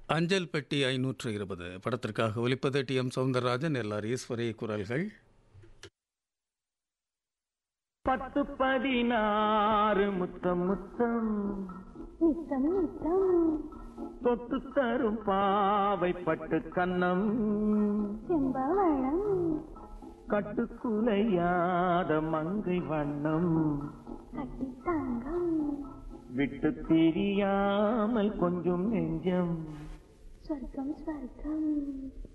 அஞ்சல் பெட்டி ஐநூற்று இருபது படத்திற்காக ஒலிப்பது T M Soundararajan LR Eswari குரல்கள் பத்து பதினாறு முத்தம் முத்தம் நித்தம் நித்தம் தொட்டு தரும் பாவை பட்டு கன்னம் செம்பவளம் கட்டுக்குலையாத மங்கை வண்ணம் கட்டி தங்கம் விட்டு தெரியாமல் கொஞ்சம் நெஞ்சம் சொர்க்கம் ஸ்வர்க்கம்